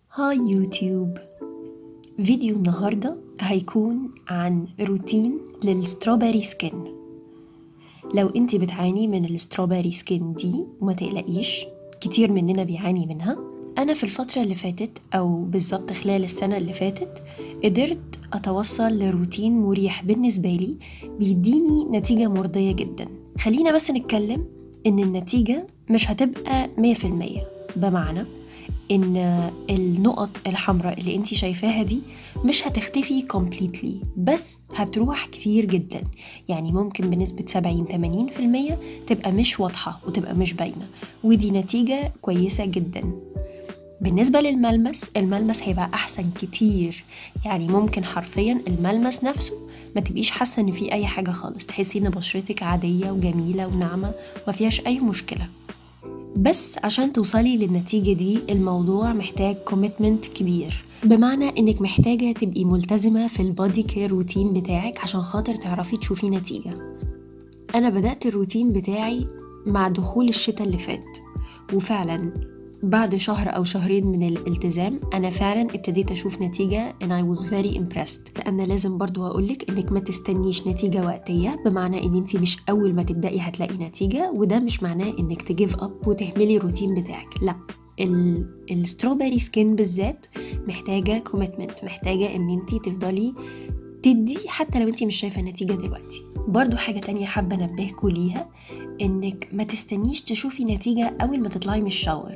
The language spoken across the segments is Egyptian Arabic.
هاي يوتيوب فيديو النهاردة هيكون عن روتين للستروبري سكين لو انت بتعاني من الستروبري سكين دي وما تقلقيش كتير مننا بيعاني منها انا في الفترة اللي فاتت او بالظبط خلال السنة اللي فاتت قدرت اتوصل لروتين مريح بالنسبة لي بيديني نتيجة مرضية جدا خلينا بس نتكلم ان النتيجة مش هتبقى 100% بمعنى ان النقط الحمراء اللي انت شايفاها دي مش هتختفي completely بس هتروح كتير جدا يعني ممكن بنسبة 70 80% تبقى مش واضحة وتبقى مش باينة ودي نتيجة كويسة جدا بالنسبة للملمس الملمس هيبقى أحسن كتير يعني ممكن حرفيا الملمس نفسه ما تبقيش حاسة إن في أي حاجة خالص تحسي إن بشرتك عادية وجميلة وناعمة وما فيهاش أي مشكلة بس عشان توصلي للنتيجة دي الموضوع محتاج كوميتمنت كبير بمعنى انك محتاجة تبقي ملتزمة في البادي كير روتين بتاعك عشان خاطر تعرفي تشوفي نتيجة انا بدأت الروتين بتاعي مع دخول الشتاء اللي فات وفعلا بعد شهر أو شهرين من الالتزام أنا فعلا ابتديت أشوف نتيجة and I was very impressed أنا لازم برضو أقولك إنك ما تستنيش نتيجة وقتية بمعنى إن أنت مش أول ما تبدأي هتلاقي نتيجة وده مش معناه إنك تجيف أب وتهملي الروتين بتاعك لا الستروبري سكين بالذات محتاجة كوميتمنت محتاجة إن أنت تفضلي تدي حتى لو انت مش شايفة النتيجة دلوقتي برضو حاجة تانية حابة انبهكوا ليها انك ما تستنيش تشوفي نتيجة اول ما تطلعي من الشاور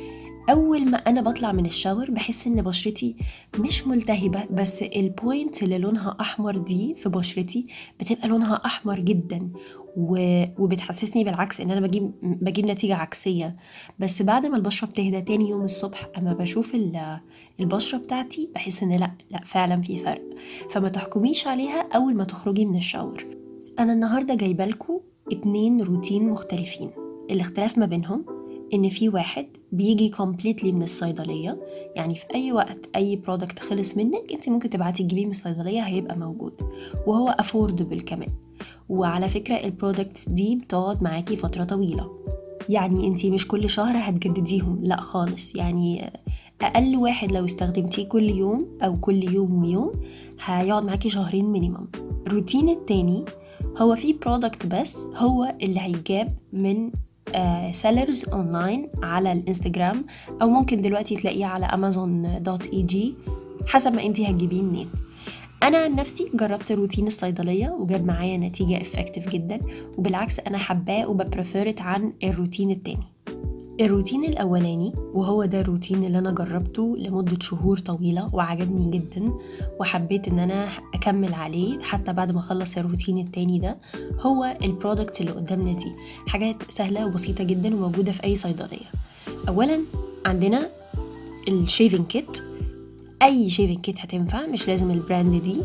اول ما انا بطلع من الشاور بحس ان بشرتي مش ملتهبه بس البوينت اللي لونها احمر دي في بشرتي بتبقى لونها احمر جدا و... وبتحسسني بالعكس ان انا بجيب بجيب نتيجه عكسيه بس بعد ما البشره بتهدى تاني يوم الصبح اما بشوف ال... البشره بتاعتي بحس ان لا لا فعلا في فرق فما تحكميش عليها اول ما تخرجي من الشاور انا النهارده جايبه لكم اتنين روتين مختلفين الاختلاف ما بينهم ان في واحد بيجي كومبليتلي من الصيدليه يعني في اي وقت اي برودكت خلص منك انت ممكن تبعتي تجيبيه من الصيدليه هيبقى موجود وهو افوردبل كمان وعلى فكره البرودكتس دي بتقعد معاكي فتره طويله يعني انت مش كل شهر هتجدديهم لا خالص يعني اقل واحد لو استخدمتيه كل يوم او كل يوم ويوم هيقعد معاكي شهرين مينيمم الروتين التاني هو في برودكت بس هو اللي هيجاب من سيلرز uh, اونلاين على الانستجرام او ممكن دلوقتي تلاقيه على امازون دوت اي جي حسب ما انتي هتجيبيه منين انا عن نفسي جربت روتين الصيدليه وجاب معايا نتيجه افكتيف جدا وبالعكس انا حباه وببريفيرت عن الروتين التاني الروتين الأولاني وهو ده الروتين اللي أنا جربته لمدة شهور طويلة وعجبني جدا وحبيت إن أنا أكمل عليه حتى بعد ما أخلص الروتين التاني ده هو البرودكت اللي قدامنا دي حاجات سهلة وبسيطة جدا وموجودة في أي صيدلية أولا عندنا الشيفنج كيت أي شيفنج كيت هتنفع مش لازم البراند دي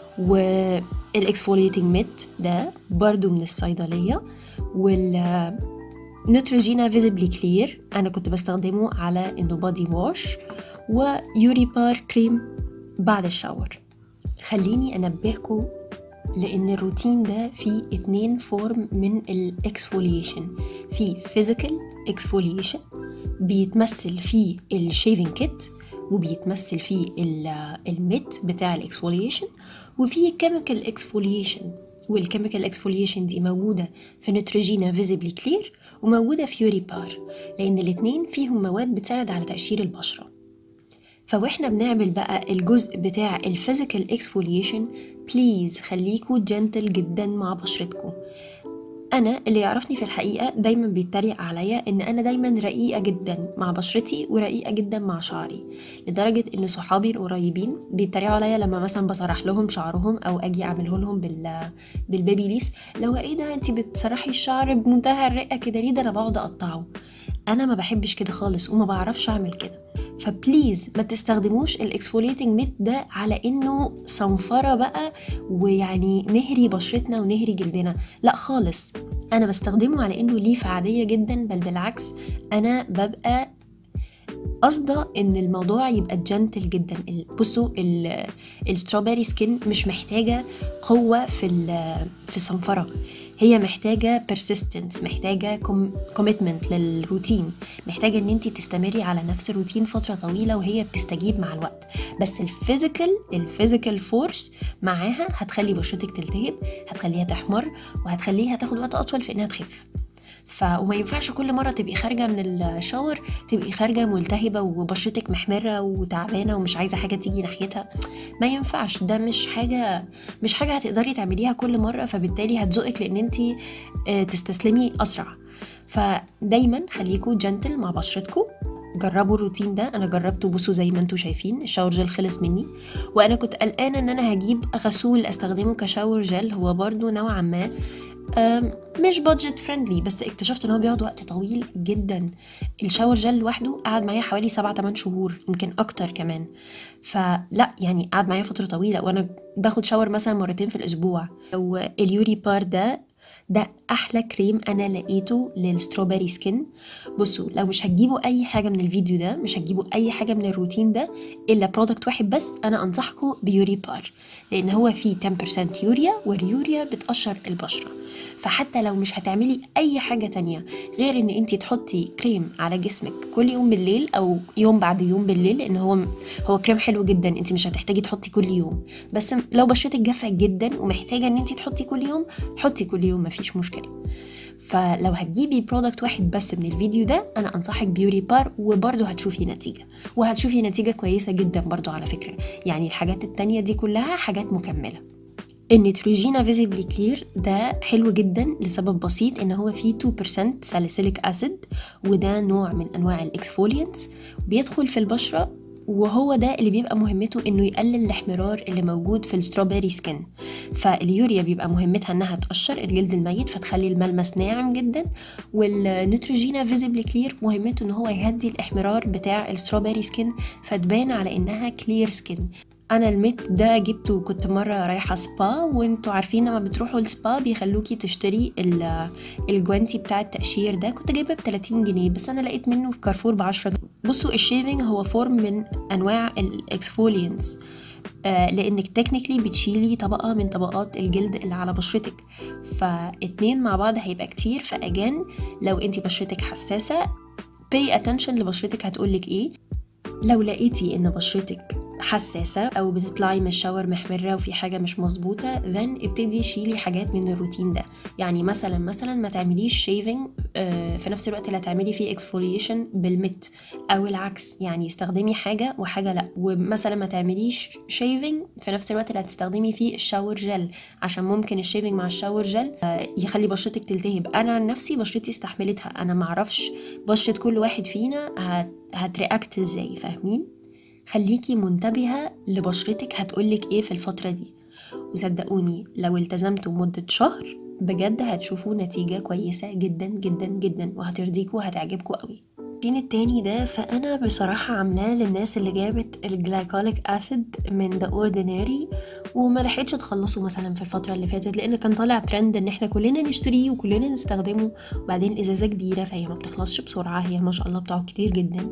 والاكسفوليتنج ميت ده برضو من الصيدلية وال نوتروجينا فيزيبلي كلير انا كنت بستخدمه على انه بادي واش ويوري بار كريم بعد الشاور خليني انبهكم لان الروتين ده فيه اتنين فورم من الاكسفوليشن في فيزيكال اكسفوليشن بيتمثل فيه الشيفنج كيت وبيتمثل فيه الميت بتاع الاكسفوليشن وفي كيميكال اكسفوليشن والكيميكال اكسفوليشن دي موجودة في نوتروجينا فيزيبلي كلير وموجودة في يوري بار لأن الاتنين فيهم مواد بتساعد على تقشير البشرة فواحنا بنعمل بقى الجزء بتاع الفيزيكال اكسفوليشن بليز خليكوا جنتل جدا مع بشرتكم انا اللي يعرفني في الحقيقه دايما بيتريق عليا ان انا دايما رقيقه جدا مع بشرتي ورقيقه جدا مع شعري لدرجه ان صحابي القريبين بيتريقوا عليا لما مثلا بسرح لهم شعرهم او اجي اعمله لهم بال بالبيبي ليس لو ايه ده انت بتسرحي الشعر بمنتهى الرقه كده ليه ده انا بقعد اقطعه انا ما بحبش كده خالص وما بعرفش اعمل كده فبليز ما تستخدموش الاكسفوليتنج ميت ده على انه صنفره بقى ويعني نهري بشرتنا ونهري جلدنا لا خالص انا بستخدمه على انه ليف عاديه جدا بل بالعكس انا ببقى قصده ان الموضوع يبقى جنتل جدا بصوا الستروبري سكين مش محتاجه قوه في في الصنفره هي محتاجة persistence محتاجة commitment للروتين محتاجة ان انت تستمري على نفس الروتين فترة طويلة وهي بتستجيب مع الوقت بس الفيزيكال الفيزيكال فورس معاها هتخلي بشرتك تلتهب هتخليها تحمر وهتخليها تاخد وقت اطول في انها تخف ف وما ينفعش كل مره تبقي خارجه من الشاور تبقي خارجه ملتهبه وبشرتك محمره وتعبانه ومش عايزه حاجه تيجي ناحيتها ما ينفعش ده مش حاجه مش حاجه هتقدري تعمليها كل مره فبالتالي هتزقك لان انت تستسلمي اسرع فدايما خليكوا جنتل مع بشرتكم جربوا الروتين ده انا جربته بصوا زي ما انتم شايفين الشاور جل خلص مني وانا كنت قلقانه ان انا هجيب غسول استخدمه كشاور جل هو برضو نوعا ما مش بادجت فريندلي بس اكتشفت ان هو بيقعد وقت طويل جدا الشاور جل لوحده قعد معايا حوالي سبعة تمن شهور يمكن اكتر كمان فلا يعني قعد معايا فتره طويله وانا باخد شاور مثلا مرتين في الاسبوع واليوري بار ده ده احلى كريم انا لقيته للستروبري سكين بصوا لو مش هتجيبوا اي حاجه من الفيديو ده مش هتجيبوا اي حاجه من الروتين ده الا برودكت واحد بس انا انصحكم بيوري بار لان هو فيه 10% يوريا واليوريا بتقشر البشره فحتى لو مش هتعملي اي حاجه تانية غير ان انت تحطي كريم على جسمك كل يوم بالليل او يوم بعد يوم بالليل لان هو هو كريم حلو جدا انت مش هتحتاجي تحطي كل يوم بس لو بشرتك جافه جدا ومحتاجه ان انت تحطي كل يوم حطي كل يوم مفيش مشكله فلو هتجيبي برودكت واحد بس من الفيديو ده انا انصحك بيوري بار وبرضه هتشوفي نتيجه وهتشوفي نتيجه كويسه جدا برضه على فكره يعني الحاجات التانية دي كلها حاجات مكمله النيتروجينا فيزيبلي كلير ده حلو جدا لسبب بسيط ان هو فيه 2% ساليسيليك اسيد وده نوع من انواع الاكسفولينتس بيدخل في البشره وهو ده اللي بيبقى مهمته انه يقلل الاحمرار اللي موجود في الستروبري سكين فاليوريا بيبقى مهمتها انها تقشر الجلد الميت فتخلي الملمس ناعم جدا والنيتروجينا فيزيبلي كلير مهمته ان هو يهدي الاحمرار بتاع الستروبري سكين فتبان على انها كلير سكين انا الميت ده جبته كنت مره رايحه سبا وانتوا عارفين لما بتروحوا السبا بيخلوكي تشتري الجوانتي بتاع التقشير ده كنت جايبه ب 30 جنيه بس انا لقيت منه في كارفور ب 10 بصوا الشيفنج هو فورم من انواع الاكسفولينس آه لانك تكنيكلي بتشيلي طبقه من طبقات الجلد اللي على بشرتك فاتنين مع بعض هيبقى كتير فاجان لو انت بشرتك حساسه pay attention لبشرتك هتقولك ايه لو لقيتي ان بشرتك حساسة أو بتطلعي من الشاور محمرة وفي حاجة مش مظبوطة then ابتدي شيلي حاجات من الروتين ده يعني مثلا مثلا ما تعمليش شيفنج في نفس الوقت اللي هتعملي فيه اكسفوليشن بالمت أو العكس يعني استخدمي حاجة وحاجة لأ ومثلا ما تعمليش شيفنج في نفس الوقت اللي هتستخدمي فيه الشاور جل عشان ممكن الشيفنج مع الشاور جل يخلي بشرتك تلتهب أنا عن نفسي بشرتي استحملتها أنا معرفش بشرة كل واحد فينا هت... هترياكت ازاي فاهمين خليكي منتبهة لبشرتك هتقولك ايه في الفترة دي وصدقوني لو التزمتوا مدة شهر بجد هتشوفوا نتيجة كويسة جدا جدا جدا وهترضيكوا وهتعجبكوا قوي الروتين التاني ده فأنا بصراحة عاملاه للناس اللي جابت الجلايكوليك أسيد من ذا اورديناري وما لحقتش تخلصه مثلا في الفترة اللي فاتت لأن كان طالع ترند إن احنا كلنا نشتريه وكلنا نستخدمه وبعدين الإزازة كبيرة فهي ما بتخلصش بسرعة هي ما شاء الله بتقعد كتير جدا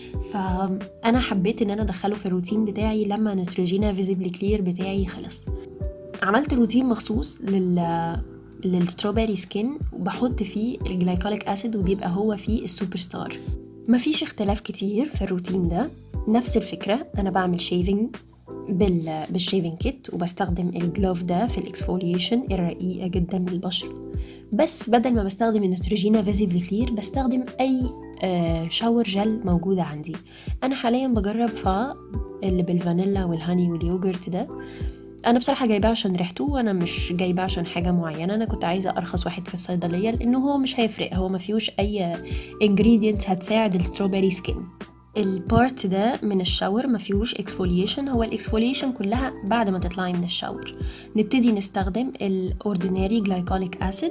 فأنا حبيت إن أنا أدخله في الروتين بتاعي لما نتروجينا فيزيبلي كلير بتاعي خلص عملت روتين مخصوص لل للستروبري سكين وبحط فيه الجلايكوليك اسيد وبيبقى هو فيه السوبر ستار مفيش اختلاف كتير في الروتين ده نفس الفكرة أنا بعمل شيفنج بال بالشيفنج كيت وبستخدم الجلوف ده في الاكسفوليشن الرقيقة جدا للبشرة بس بدل ما بستخدم النيتروجينا فيزيبل كلير بستخدم أي آه شاور جل موجودة عندي أنا حاليا بجرب فا اللي بالفانيلا والهاني واليوجرت ده انا بصراحه جايباه عشان ريحته وانا مش جايباه عشان حاجه معينه انا كنت عايزه ارخص واحد في الصيدليه لانه هو مش هيفرق هو ما فيهوش اي ingredients هتساعد الستروبري سكين البارت ده من الشاور ما فيهوش اكسفوليشن هو الاكسفوليشن كلها بعد ما تطلعي من الشاور نبتدي نستخدم الاورديناري جلايكوليك اسيد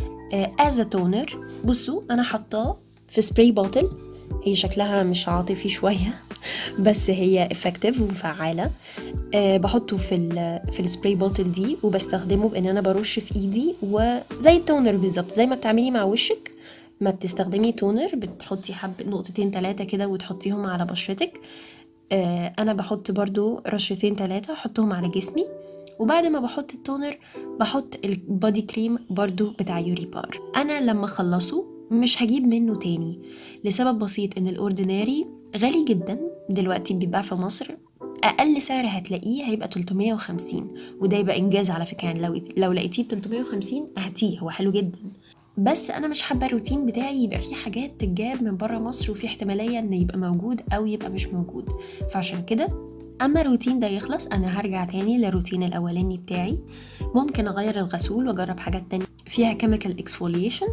از تونر بصوا انا حطاه في سبراي بوتل هي شكلها مش عاطفي شويه بس هي افكتيف وفعاله أه بحطه في ال في السبراي بوتل دي وبستخدمه بان انا برش في ايدي وزي التونر بالظبط زي ما بتعملي مع وشك ما بتستخدمي تونر بتحطي حب نقطتين ثلاثه كده وتحطيهم على بشرتك أه انا بحط برضو رشتين ثلاثه احطهم على جسمي وبعد ما بحط التونر بحط البادي كريم برضو بتاع يوري بار انا لما اخلصه مش هجيب منه تاني لسبب بسيط ان الاورديناري غالي جدا دلوقتي بيتباع في مصر اقل سعر هتلاقيه هيبقى 350 وده يبقى انجاز على فكره يعني لو لو لقيتيه ب 350 هاتيه هو حلو جدا بس انا مش حابه الروتين بتاعي يبقى فيه حاجات تتجاب من بره مصر وفي احتماليه ان يبقى موجود او يبقى مش موجود فعشان كده اما الروتين ده يخلص انا هرجع تاني للروتين الاولاني بتاعي ممكن اغير الغسول واجرب حاجات تانية فيها كيميكال اكسفوليشن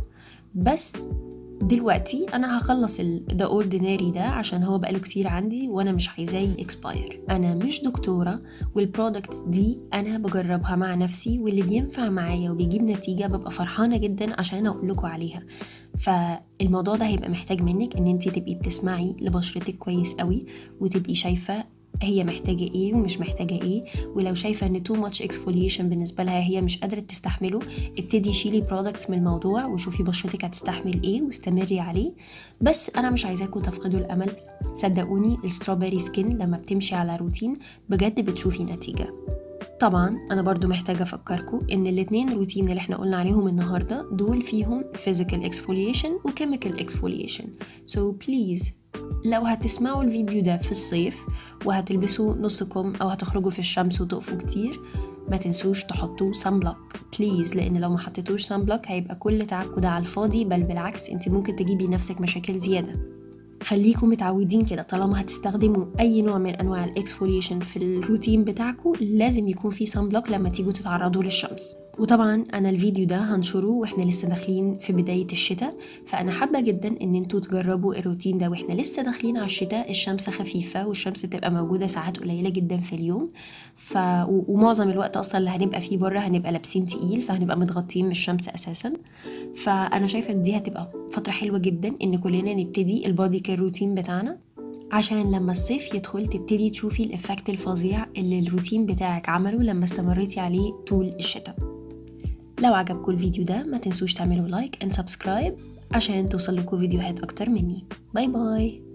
بس دلوقتي انا هخلص ذا اورديناري ده عشان هو بقاله كتير عندي وانا مش عايزاه اكسباير انا مش دكتوره والبرودكت دي انا بجربها مع نفسي واللي بينفع معايا وبيجيب نتيجه ببقى فرحانه جدا عشان اقول لكم عليها فالموضوع ده هيبقى محتاج منك ان انت تبقي بتسمعي لبشرتك كويس قوي وتبقي شايفه هي محتاجة ايه ومش محتاجة ايه ولو شايفة ان too much exfoliation بالنسبة لها هي مش قادرة تستحمله ابتدي شيلي products من الموضوع وشوفي بشرتك هتستحمل ايه واستمري عليه بس انا مش عايزاكم تفقدوا الامل صدقوني الستروبري سكين لما بتمشي على روتين بجد بتشوفي نتيجة طبعا انا برضو محتاجة افكركم ان الاتنين روتين اللي احنا قلنا عليهم النهاردة دول فيهم physical exfoliation و chemical exfoliation so please لو هتسمعوا الفيديو ده في الصيف وهتلبسوا نص كم او هتخرجوا في الشمس وتقفوا كتير ما تنسوش تحطوا سان بلوك بليز لان لو ما حطيتوش سان بلوك هيبقى كل تعبكم ده على الفاضي بل بالعكس انت ممكن تجيبي نفسك مشاكل زياده خليكم متعودين كده طالما هتستخدموا اي نوع من انواع الاكسفوليشن في الروتين بتاعكم لازم يكون في سان بلوك لما تيجوا تتعرضوا للشمس وطبعا انا الفيديو ده هنشره واحنا لسه داخلين في بدايه الشتاء فانا حابه جدا ان انتوا تجربوا الروتين ده واحنا لسه داخلين على الشتاء الشمس خفيفه والشمس تبقى موجوده ساعات قليله جدا في اليوم ف ومعظم الوقت اصلا اللي هنبقى فيه بره هنبقى لابسين تقيل فهنبقى متغطيين من الشمس اساسا فانا شايفه ان دي هتبقى فتره حلوه جدا ان كلنا نبتدي البادي كير روتين بتاعنا عشان لما الصيف يدخل تبتدي تشوفي الإفكت الفظيع اللي الروتين بتاعك عمله لما استمريتي عليه طول الشتاء لو عجبكم الفيديو ده ما تنسوش تعملوا لايك and سبسكرايب عشان توصل لكم فيديوهات أكتر مني باي باي